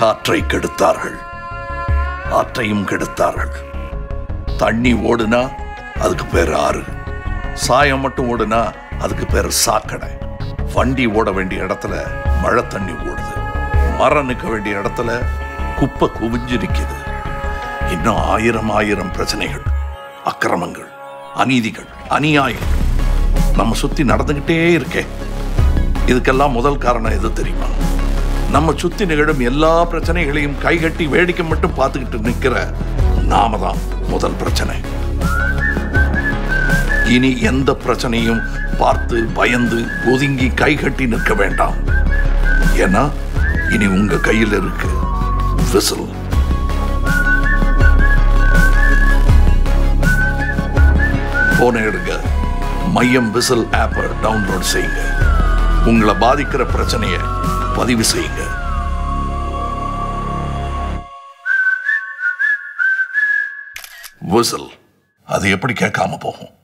காற்றை கெடுத்தார்கள் ஆற்றையும் கெடுத்தார்கள் தண்ணி ஓடுனா அதுக்கு பேர் ஆறு சாயம் மட்டும் ஓடுனா அதுக்கு பேர் சாக்கடை வண்டி ஓட வேண்டிய இடத்துல மழை தண்ணி ஓடுது மரம் நிற்க வேண்டிய இடத்துல குப்பை குவிஞ்சு நிற்குது இன்னும் ஆயிரம் ஆயிரம் பிரச்சனைகள் அக்கிரமங்கள் அநீதிகள் அநியாயம் நம்ம சுத்தி நடந்துகிட்டே இருக்கே இதுக்கெல்லாம் முதல் காரணம் எது தெரியுமா நம்ம சுத்தி நிகழும் எல்லா பிரச்சனைகளையும் கைகட்டி வேடிக்கை மட்டும் பார்த்துக்கிட்டு நிக்கிற நாம தான் முதல் பிரச்சனை இனி எந்த பிரச்சனையும் பார்த்து பயந்து ஒதுங்கி கைகட்டி நிற்க வேண்டாம் ஏன்னா இனி உங்க கையில் இருக்கு விசில் போன எடுங்க மையம் விசில் ஆப்பை டவுன்லோட் செய்யுங்க உங்களை பாதிக்கிற பிரச்சனையை பதிவு செய்யுங்க விசில் அது எப்படி கேட்காம போகும்